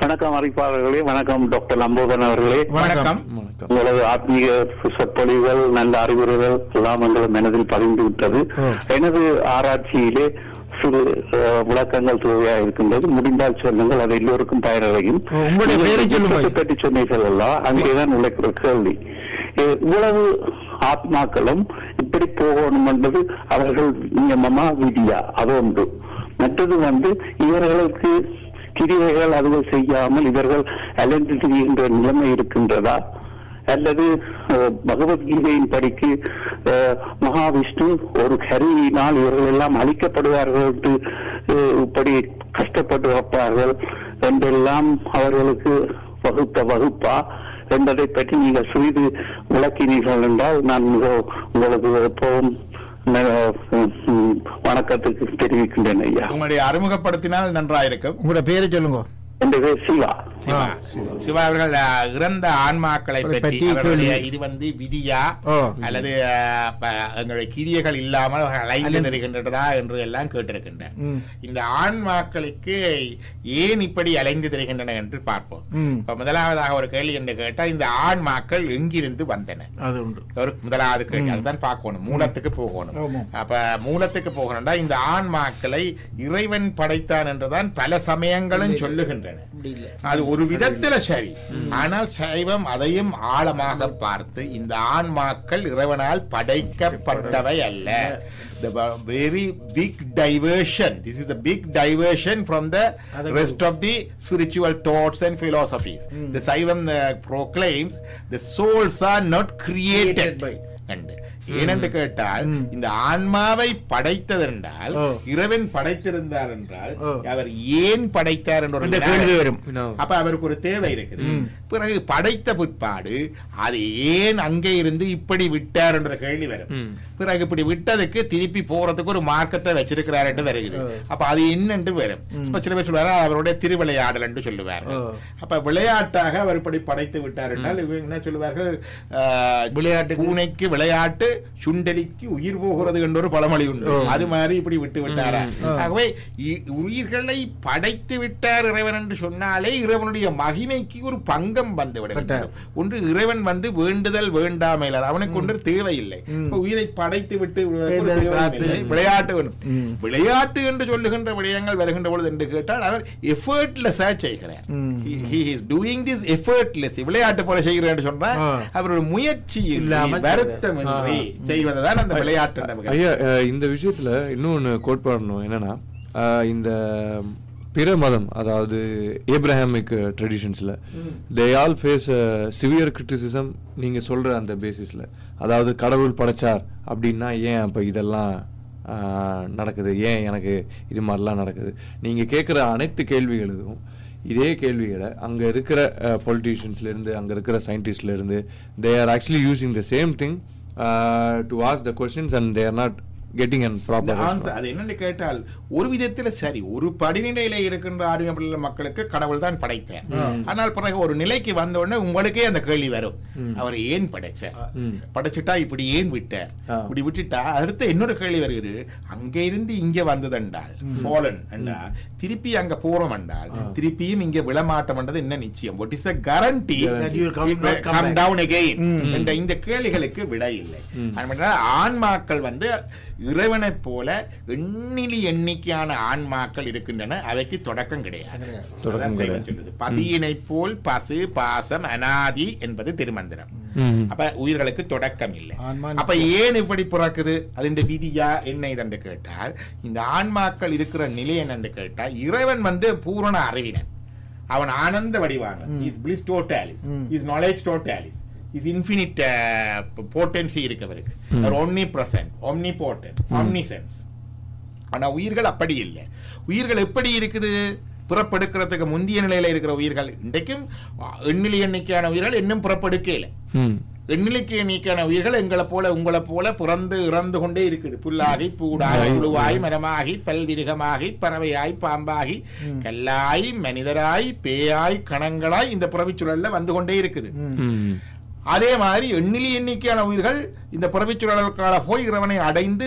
வணக்கம் அறிவிப்பாளர்களே வணக்கம் டாக்டர் லம்போதன் அவர்களே வணக்கம் வணக்கம் உங்களது ஆத்மீக சொற்பொழிவுகள் நல்ல அறிவுரைகள் எல்லாம் எங்கள் மனதில் பதிந்து விட்டது ஓ. எனது ஆராய்ச்சியிலே சிறு அஹ், விளக்கங்கள் தேவையாக இருக்கின்றது முடிந்தால் சொல்லுங்கள் அது எல்லோருக்கும் பயனடையும் ஓ, உங்களுடைய பெயரை சொல்லுங்கள். யுத்தத்தை பற்றி சொன்னீர்கள் அல்லவா அங்கேதான் உழைக்கிற கேள்வி இ- இவ்வளவு ஆத்மாக்களும் இப்படி போகணும் என்பது அவர்கள் நியமமா விதியா அது ஒன்று மற்றது வந்து இவர்களுக்கு கிரிகைகள் அதுகள் செய்யாமல் இவர்கள் அலைந்து திரிகின்ற நிலைமை இருக்கின்றதா அல்லது அஹ், பகவத்கீதையின் படிக்கு அஹ், மகாவிஷ்ணு ஒரு கருவியினால் இவர்கள் எல்லாம் அழிக்கப்படுவார்கள் என்று அஹ், இப்படி கஷ்டப்பட்டு வைப்பார்கள் என்றெல்லாம் அவர்களுக்கு வகுத்த வகுப்பா என்பதை பற்றி நீங்கள் சிறிது விளக்கினீர்கள் என்றால் நான் மிக உங்களுக்கு எப்பவும் ந- உம், வணக்கத்துக்கு தெரிவிக்கின்றேன் ஐயா உங்களுடைய அறிமுகப்படுத்தினால் நன்றாயிருக்கும் உங்களோட பேரை சொல்லுங்க என் பேர் சிவா சிவா ஆ, சிவா. சிவா அவர்கள் அஹ், இறந்த ஆன்மாக்களை அவரை பற்றி பற்றி அவருடைய கேள்வி. இது வந்து விதியா ஓ. அல்லது அஹ், ப- எங்களுடைய கிரியைகள் இல்லாமல் அவர்கள் அலைந்து அலைந்து- தெரிகின்றதா என்று எல்லாம் கேட்டிருக்கின்றனர் ம். இந்த ஆன்மாக்களுக்கு ஏன் இப்படி அலைந்து தெரிகின்றன என்று பார்ப்போம் ம். இப்ப முதலாவதாக ஒரு கேள்வி என்று கேட்டால் இந்த ஆன்மாக்கள் எங்கிருந்து வந்தன அது உண்டு ஒரு முதலாவது கேள்வி அதுதான் பார்க்கணும் மூலத்துக்கு போகணும் ஆமாம். அப்ப மூலத்துக்கு போகணும்னா இந்த ஆன்மாக்களை இறைவன் படைத்தான் என்றுதான் பல சமயங்களும் சொல்லுகின்றன அது ஒரு விதத்துல சரி ஆனால் சைவம் அதையும் ஆழமாக பார்த்து இந்த ஆன்மாக்கள் இறைவனால் படைக்கப்பட்டவை அல்ல the very big diversion this is a big diversion from the Other rest of the spiritual thoughts and philosophies the saivam uh, proclaims the souls are not created Created by. கண்டு ஏனென்று கேட்டால் இந்த ஆன்மாவை படைத்தது என்றால் ஓ. இறைவன் படைத்திருந்தார் என்றால் ஓ. அவர் ஏன் படைத்தார் என்ற ஒரு என்ற வினா கேள்வி வரும். அப்ப அவருக்கு ஒரு தேவை இருக்குது பிறகு படைத்த பிற்பாடு அது ஏன் அங்கே இருந்து இப்படி விட்டார் என்ற கேள்வி வரும் பிறகு இப்படி விட்டதுக்கு திருப்பி போறதுக்கு ஒரு மார்க்கத்தை வச்சிருக்கிறார் என்று வருகிறது அப்ப அது என்னென்று வரும் இப்ப சில பேர் சொல்லுவாரு அவருடைய திருவிளையாடல் என்று சொல்லுவார்கள் ஓ. அப்ப விளையாட்டாக அவர் இப்படி படைத்து விட்டார் என்றால் இவங்க என்ன சொல்லுவார்கள் ஆஹ், விளையாட்டுக்கு- பூனைக்கு விளையாட்டு சுண்டலிக்கு உயிர் போகிறது என்ற ஒரு பழமொழி உண்டு அது மாதிரி இப்படி விட்டு விட்டாரா ஆகவே இ- உயிர்களை படைத்து விட்டார் இறைவன் என்று சொன்னாலே இறைவனுடைய மகிமைக்கு ஒரு பங்கம் வந்து விடுகிறது ஒன்று இறைவன் வந்து வேண்டுதல் வேண்டாமையிலர் அவனுக்கு ஒன்று தேவையில்லை இப்ப உயிரை படைத்து விட்டு விடுவதற்கு ஒரு வேண்டல் தேவையும் காத்து. இல்லை. விளையாட்டு வேணும் ம். விளையாட்டு என்று சொல்லுகின்ற விடயங்கள் வருகின்ற பொழுது என்று கேட்டால் அவர் எஃபர்ட்லெஸ்ஸா செய்கிறார் ம். he is doing this effortless விளையாட்டு போல செய்கிறார் என்று சொன்னால் ஆ. அவர் ஒரு முயற்சி இல்லாமல் வருத்தமின்றி செய்வதுதான் அந்த விளையாட்டு நமக்கு. ஐயா அஹ், இந்த விஷயத்துல இன்னொன்னு கோட்பாடணும் என்னன்னா அஹ், இந்த பிற மதம் அதாவது ஏப்ரஹாமிக் ட்ரெடிஷன்ஸ்ல they all face severe criticism நீங்க சொல்ற அந்த பேசிஸ்ல அதாவது கடவுள் படைச்சார் அப்படின்னா ஏன் அப்ப இதெல்லாம் அஹ், நடக்குது ஏன் எனக்கு இது மாதிரிலாம் நடக்குது நீங்க கேட்குற அனைத்து கேள்விகளுக்கும் இதே கேள்விகளை அங்க இருக்கிற பொலிட்டீஷியன்ஸ்ல இருந்து அங்க இருக்கிற சயின்டிஸ்ட்ல இருந்து they are actually using the same thing to ask the questions and they're not getting and இந்த ப்ராப்பர் answer, அது என்னன்னு கேட்டால் ஒரு விதத்துல சரி ஒரு படிநிலையில இருக்கின்ற ஆரியப்பள்ள மக்களுக்கு கடவுள் தான் படைத்தார் ஆனால் பிறகு ஒரு நிலைக்கு வந்த உடனே உங்களுக்கே அந்த கேள்வி வரும் அவர் ஏன் படைச்சார் படைச்சிட்டா இப்படி ஏன் விட்டார் ஆ. இப்படி விட்டுட்டா அடுத்து இன்னொரு கேள்வி வருகிறது அங்க இருந்து இங்க வந்ததென்றால் ஃபாலன் என்றால் திருப்பி அங்க போறோம் என்றால் திருப்பியும் இங்க விழமாட்டம் என்றது என்ன நிச்சயம் what is a guarantee That you will come- it will not come come back. down again என்ற இந்த கேள்விகளுக்கு விடை இல்லை அதனால ஆன்மாக்கள் வந்து இறைவனைப் போல எண்ணிலி எண்ணிக்கையான ஆன்மாக்கள் இருக்கின்றன அவைக்கு தொடக்கம் கிடையாது தொடக்கம் அதான் சைவம் கிடையாது. சொல்லுது பதியினைப் போல் பசு பாசம் அனாதி என்பது திருமந்திரம் அப்ப உயிர்களுக்கு தொடக்கம் இல்லை ஆன்மா அப்ப ஏன் இப்படி பிறக்குது அதுண்ட விதியா என்ன இதென்று கேட்டால் இந்த ஆன்மாக்கள் இருக்கிற நிலை என்னன்னு கேட்டால் இறைவன் வந்து பூரண அறிவினன் அவன் ஆனந்த வடிவானன் is bliss total is is knowledge total is is infinite potency இருக்கவருக்கு அவர் omnipresent omnipotent omniscience ஆனா உயிர்கள் அப்படி இல்லை உயிர்கள் எப்படி இருக்குது பிறப்பெடுக்கிறதுக்கு முந்திய நிலையில இருக்கிற உயிர்கள் இன்றைக்கும் எண்ணிலி எண்ணிக்கையான உயிர்கள் இன்னும் பிறப்பெடுக்கல எண்ணிலைக்கு எண்ணிக்கையான உயிர்கள் எங்களை போல உங்களை போல பிறந்து இறந்து கொண்டே இருக்குது புல்லாகி பூடாய் புழுவாய் மரமாகி பல்விருகமாகி பறவையாய் பாம்பாகி கல்லாய் மனிதராய் பேயாய் கணங்களாய் இந்த பிறவிச் சுழல்ல வந்து கொண்டே இருக்குது அதே மாதிரி எண்ணிலி எண்ணிக்கையான உயிர்கள் இந்த பிறவிச் சுழலுக்கால போய் இறைவனை அடைந்து